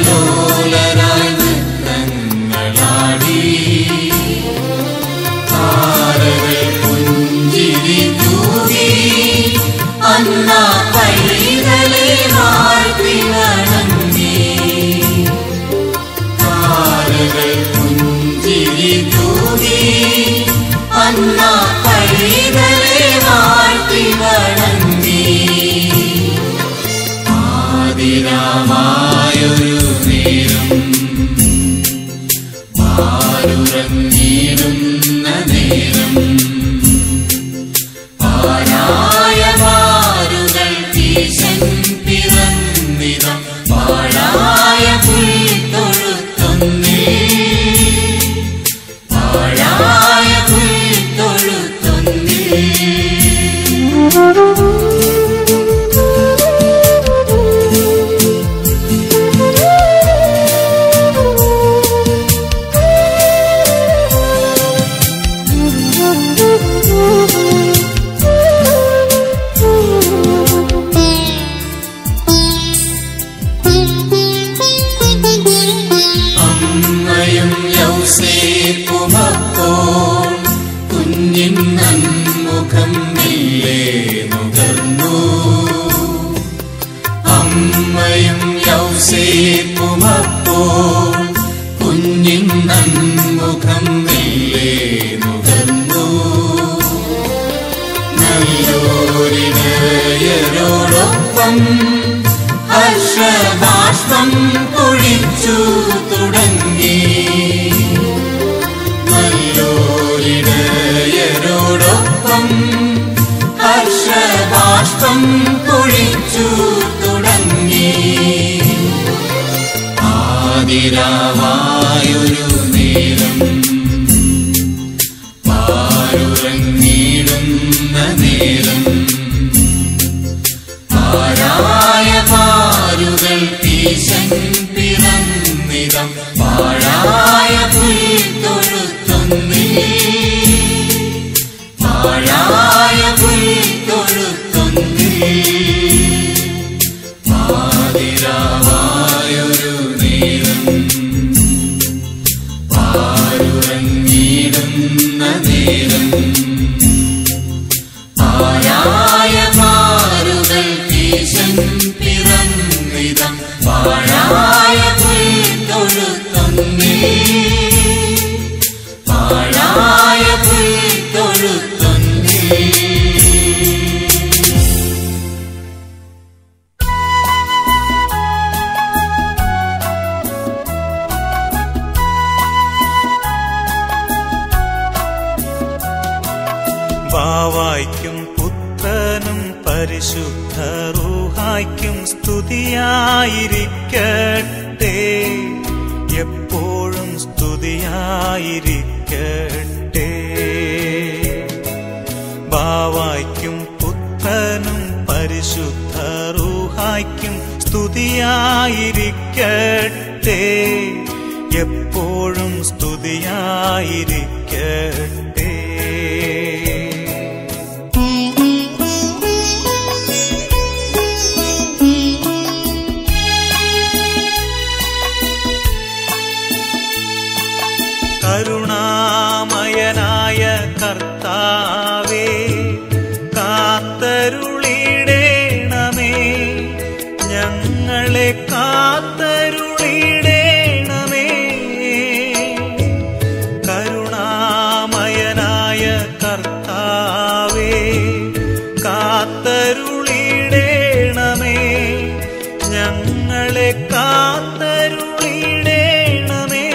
താളലോലരായി നൃത്തങ്ങളാടി താരകൾ പുഞ്ചിരി തൂകി അന്നാ പൈതലെ വാഴ്ത്തി വണങ്ങി താരകൾ പുഞ്ചിരി തൂകി അന്നാ പൈതലെ വാഴ്ത്തി വണങ്ങി ആതിരാമായൊരു നേരം പാലുറങ്ങിടുന്ന നേരം പാഴായ പാരുകൾ ഈശൻ പിറന്നിതം പാഴായ പുൽത്തൊഴുത്തൊന്നിൽ പാഴായ പുൽത്തൊഴുത്തൊന്നിൽ അമ്മയും യൗസേപ്പുമപ്പോൾ കുഞ്ഞിൻ നന്മുഖം മെല്ലെ നുകർന്നു അമ്മയും യൗസേപ്പുമപ്പോൾ കുഞ്ഞിൻ നന്മുഖം മെല്ലെ നുകർന്നു നല്ലോരിടയരോടൊപ്പം ഹർഷബാഷ്പം പൊഴിച്ചു തുടങ്ങി നല്ലോരിടയരോടൊപ്പം ഹർഷബാഷ്പം പൊഴിച്ചു തുടങ്ങി ആതിരാവായൊരു നേരം പാരുറങ്ങിടുന്ന നേരം പാഴായ പാരുകൾ ഈശൻ പിറന്നിതം പാഴായ പുൽത്തൊഴുത്തൊന്നിൽ പാഴായ പുൽത്തൊഴുത്തൊന്നിൽ പാതിരാവായൊരു നേരം പാരുറങ്ങിടുന്ന നേരം പാഴായ പാരുകൾ ഈശൻ പിറന്നിതം പാഴായ പുൽത്തൊഴുത്തൊന്നിൽ പാഴായ പുൽത്തൊഴുത്തൊന്നിൽ ബാവായ്ക്കും പുത്രനും പരിശുദ്ധ റൂഹായ്ക്കും സ്തുതിയായിരിക്കട്ടെ എപ്പോഴും സ്തുതിയായിരിക്കട്ടെ ബാവായ്ക്കും പുത്രനും പരിശുദ്ധ റൂഹായ്ക്കും സ്തുതിയായിരിക്കട്ടെ എപ്പോഴും സ്തുതിയായിരിക്കട്ടെ കരുണാമയനായ കർത്താവേ കാത്തരുളിടേണമേ ഞങ്ങളെ കാത്തരുളിടേണമേ കരുണാമയനായ കർത്താവേ കാത്തരുളിടേണമേ ഞങ്ങളെ കാത്തരുളിടേണമേ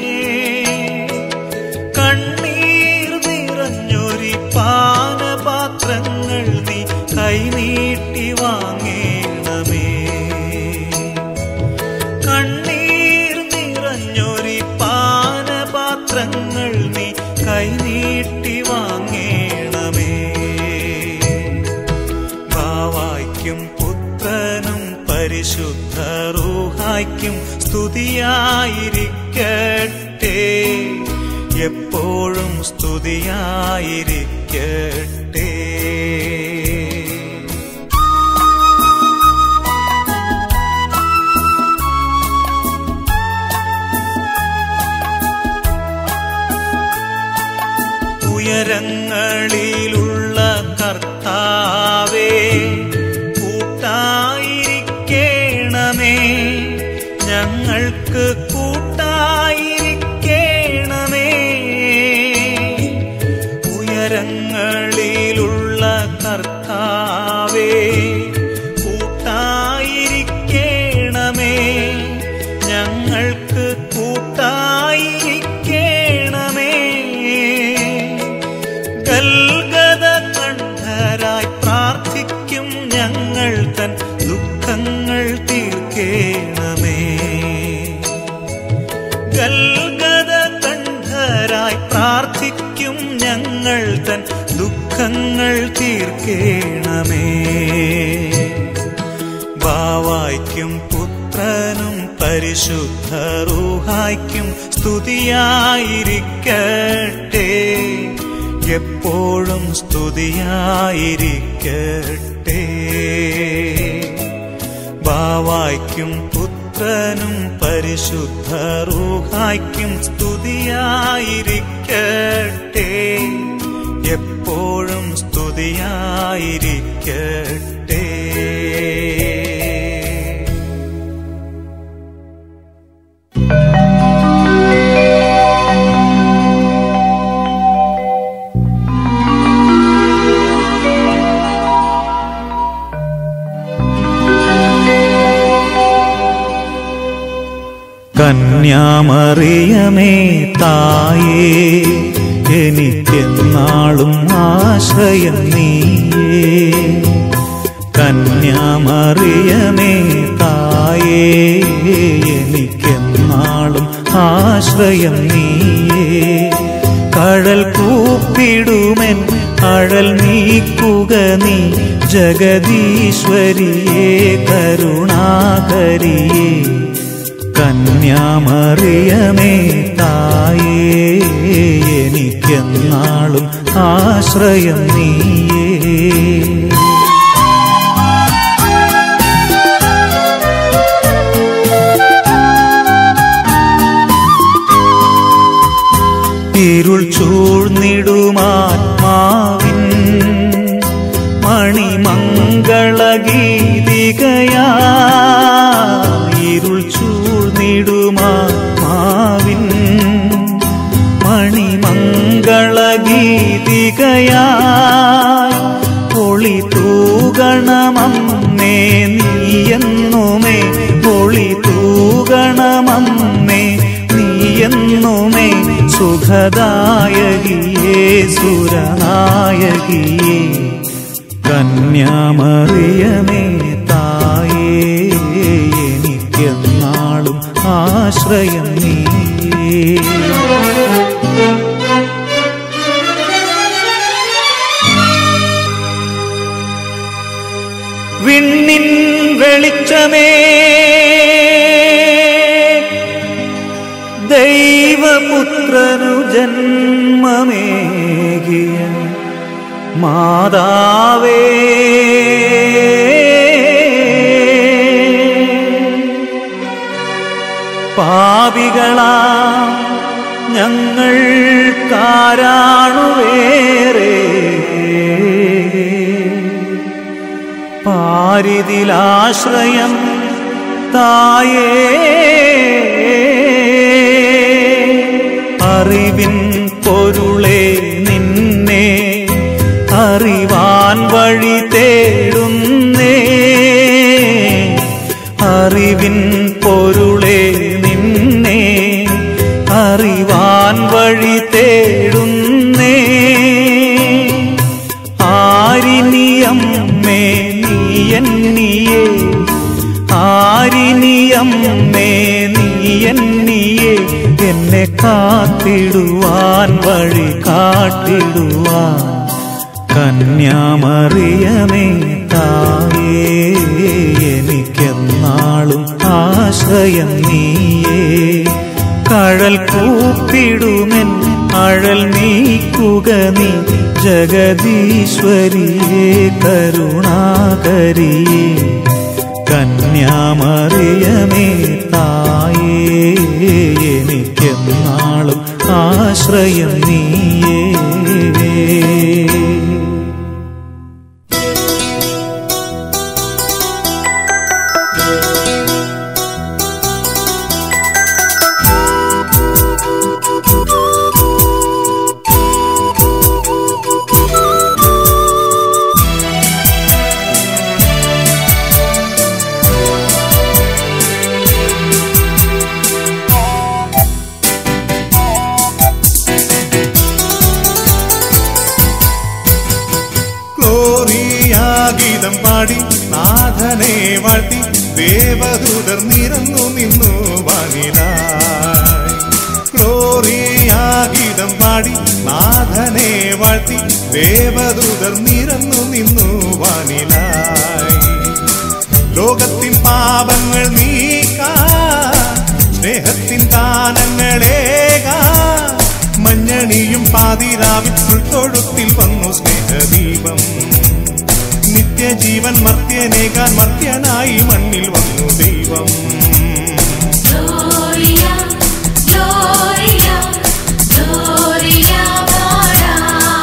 കണ്ണീർ നിറഞ്ഞൊരി പാനപാത്രങ്ങൾ നീ കൈനീട്ടി വാങ്ങേണമേ കണ്ണീർ നിറഞ്ഞൊരി പാനപാത്രങ്ങൾ നീ കൈനീട്ടി വാങ്ങേണമേ ഭാവായ്ക്കും പുത്രനും പരിശുദ്ധ റൂഹായ്ക്കും സ്തുതിയായിരിക്കട്ടെ എപ്പോഴും സ്തുതിയായിരിക്കട്ടെ ഉയരങ്ങളിലുള്ള കർത്താവേ കൂട്ടായിരിക്കേണമേ ഞങ്ങൾക്ക് കൂട്ടായിരിക്കേണമേ ഉയരങ്ങളിലുള്ള കർത്താവേ കൂട്ടായിരിക്കേണമേ ഞങ്ങൾക്ക് കൂട്ടായിരിക്കേണമേ ഗൽഗത കണ്ഠരായി പ്രാർത്ഥിക്കും ഞങ്ങൾ തൻ ദുഃഖങ്ങൾ തീർക്കേണമേ ഗൽഗത കണ്ഠരായി പ്രാർത്ഥിക്കും ഞങ്ങൾ തൻ ദുഃഖങ്ങൾ തീർക്കേണമേ ബാവായ്ക്കും പുത്രനും പരിശുദ്ധ റൂഹായ്ക്കും സ്തുതിയായിരിക്കട്ടെ എപ്പോഴും സ്തുതിയായിരിക്കട്ടെ ബാവായ്ക്കും പുത്രനും പരിശുദ്ധ റൂഹായ്ക്കും സ്തുതിയായിരിക്കട്ടെ എപ്പോഴും സ്തുതിയായിരിക്കട്ടെ കന്യാമറിയമേ തായേ എനിക്കെന്നാളും ആശ്രയം നീയേ കന്യാമറിയമേ തായേ എനിക്കെന്നാളും ആശ്രയം നീയേ കഴൽ കൂപ്പിടുമെൻ അഴൽ നീക്കുക നീ ജഗദീശ്വരിയേ കരുണാകരിയേ കന്യാമറിയമേ തായേ എനിക്കെന്നാളും ആശ്രയം നീയേ ഇരുൾ ചൂഴ്ന്നിടുമാത്മാവിൻ മണിമംഗളഗീതികയാ ഇരുൾ ചൂഴ്ന്നിടുമാത്മാവിൻ മണിമംഗളഗീതികയാ ഒളി തൂകണമമ്മേ നീയെന്നുമേ ഒളി തൂകണമമ്മേ നീയെന്നുമേ സുഖദായകിയേ സുരനായകിയേ കന്യാമറിയമേ തായേ എനിക്കെന്നാളും ആശ്രയം നീയേ വിണ്ണിൻ വെളിച്ചമേ ദൈവപുത്രനു ജന്മമേകിയ മാതാവേ പാപികളാ ഞങ്ങൾ കാരാണുവേറെ പാരിതിലാശ്രയം തായേ അറിവിൻ പൊരുളെ നിന്നെ അറിവാൻ വഴി തേടുന്നേ അറിവിൻ പൊരുളെ നിന്നെ അറിവാൻ വഴി തേടുന്നേ ആരിനിയമ്മേ നീയന്നിയേ ആരിനിയമ്മേ നീയന്നിയേ എന്നെ കാത്തിടുവാൻ വഴി കാട്ടിടുവാൻ കന്യാമറിയമേ തായേ എനിക്കെന്നാളും ആശ്രയം നീയേ കഴൽ കൂപ്പിടുമെൻ അഴൽ നീക്കുക നീ ജഗദീശ്വരിയേ കരുണാകരിയേ കന്യാമറിയമേ തായേ എനിക്കെന്നാളും ആശ്രയം നീയേ പാടി നാഥനെ വാഴ്ത്തി ദേവദൂതർ നിരന്നു നിന്നു വാനിലായി ഗ്ലോറിയാഗീതം പാടി നാഥനെ വാഴ്ത്തി ദേവദൂതർ നിരന്നു നിന്നു വാനിലായി ലോകത്തിൻ പാപങ്ങൾ നീക്കാ സ്നേഹത്തിൻ ഗാനങ്ങളേകാ മഞ്ഞണിയും പാതിരാവിൽ ഉൾത്തൊഴുത്തിൽ വന്നു സ്നേഹദീപം നിത്യജീവൻ മർത്യനേകാൻ മർത്യനായി മണ്ണിൽ വന്നു ദൈവം Gloria, Gloria, Gloria പാടാം.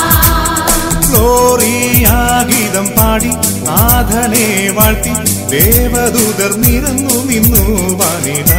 ഗ്ലോറിയാഗീതം പാടി നാഥനെ വാഴ്ത്തി ദേവദൂതർ നിരന്നു നിന്നു വാനില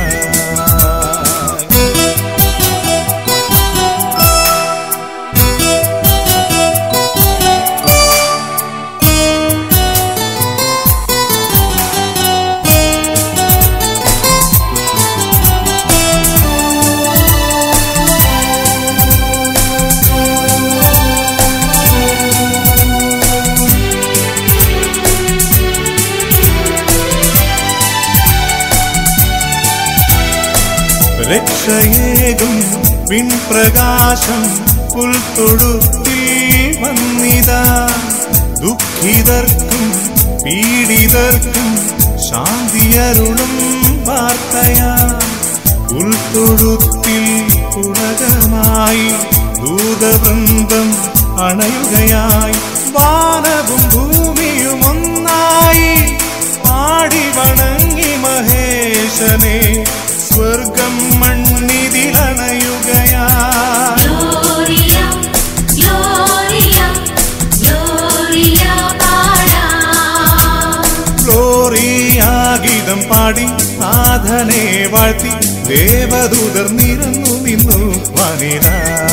രക്ഷയേകും പിൻപ്രകാശം പുൽത്തൊഴുത്തിൽ വന്നിതാ ദുഃഖിതർക്കും പീഡിതർക്കും ശാന്തിയരുളും വാർത്തയാ ഉൾത്തൊഴുത്തിൽ പുളകമായി ദൂതവൃന്ദം അണയുകയായി വാനവും ഭൂമിയും ഒന്നായി പാടി വണങ്ങി മഹേശനെ സ്വർഗം മണ്ണിതിലണയുകയാ Gloria, Gloria, Gloria പാടാം. ഗ്ലോറിയാഗീതം പാടി നാഥനെ വാഴ്ത്തി ദേവദൂതർ നിരന്നു നിന്നു വനില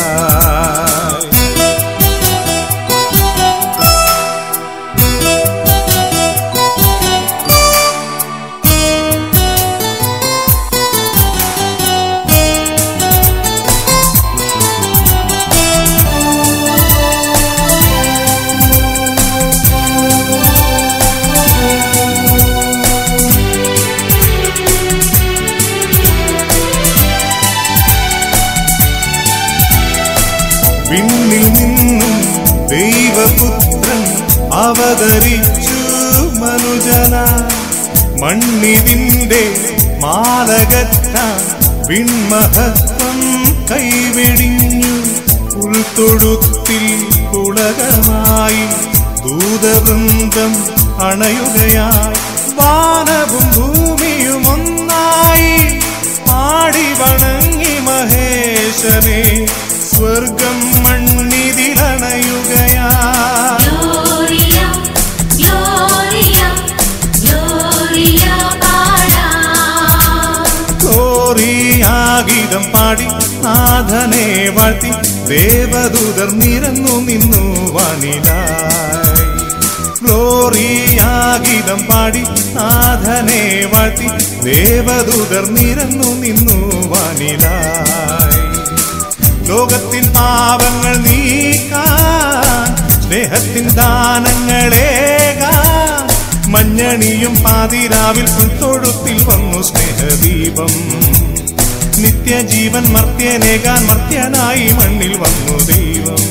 വിണ്ണിൽ നിന്നും ദൈവപുത്രൻ അവതരിച്ചു മനുജന മണ്ണിതിന്റെ മാലകറ്റ വിൺമഹത്വം കൈവെടിഞ്ഞു ഉൾത്തൊഴുത്തിൽ പുളകമായി ദൂതവൃന്ദം അണയുകയായി വാനവും ഭൂമിയും ഒന്നായി പാടി വണങ്ങി മഹേശനെ സ്വർഗം മണ്ണിതിലണയുകയാ Gloria, Gloria, Gloria പാടാം. ഗ്ലോറിയാഗീതം പാടി നാഥനെ വാഴ്ത്തി ദേവദൂതർ നിരന്നു നിന്നു വാനിലായി ഗ്ലോറിയാഗീതം പാടി നാഥനെ വാഴ്ത്തി ദേവദൂതർ നിരന്നു നിന്നു വാനിലായി ലോകത്തിൻ പാപങ്ങൾ നീക്കാൻ സ്നേഹത്തിൻ ദാനങ്ങളേകാൻ മഞ്ഞണിയും പാതിരാവിൽ പുൽത്തൊഴുത്തിൽ വന്നു സ്നേഹദീപം നിത്യജീവൻ മർത്യനേകാൻ മർത്യനായി മണ്ണിൽ വന്നു ദൈവം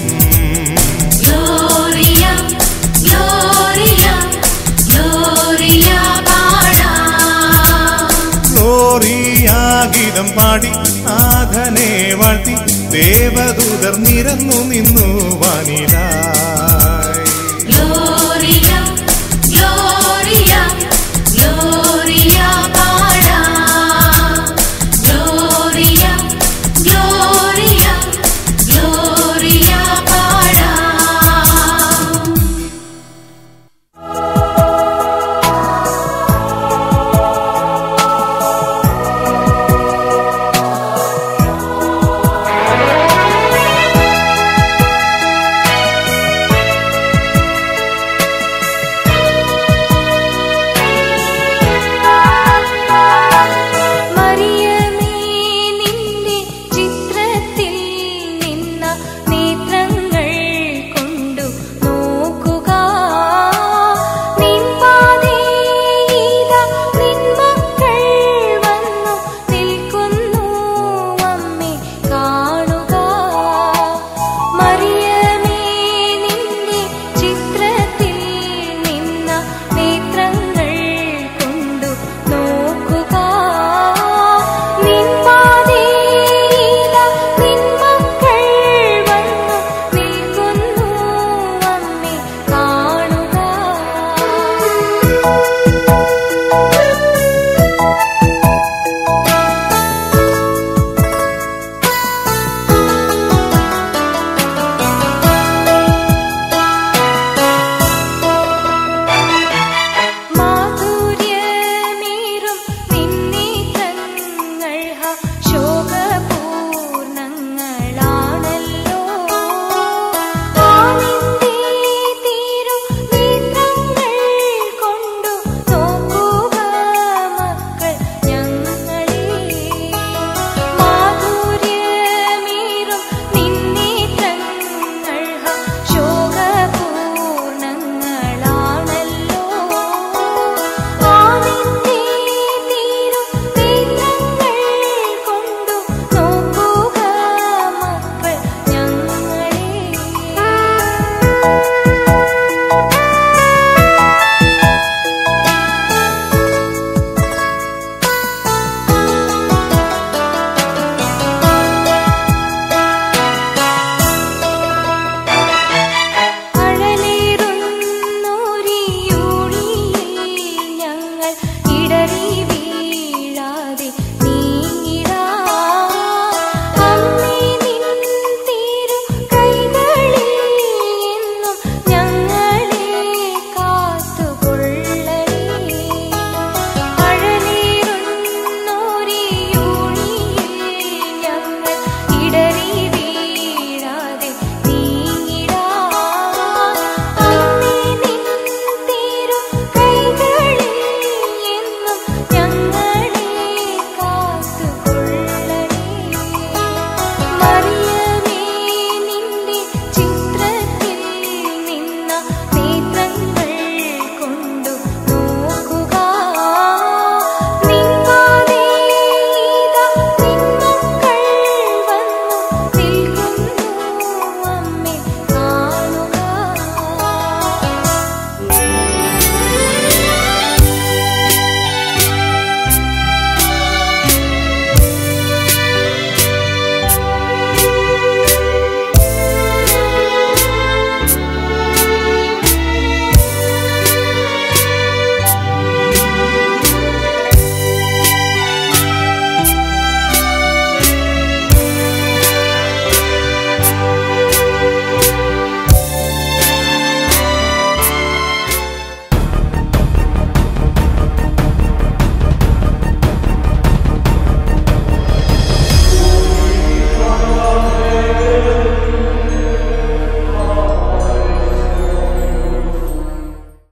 Gloria, Gloria, Gloria പാടാം. ഗ്ലോറിയാഗീതം പാടി നാഥനെ വാഴ്ത്തി ദേവദൂതർ നിരന്നു നിന്നു വാനിലാ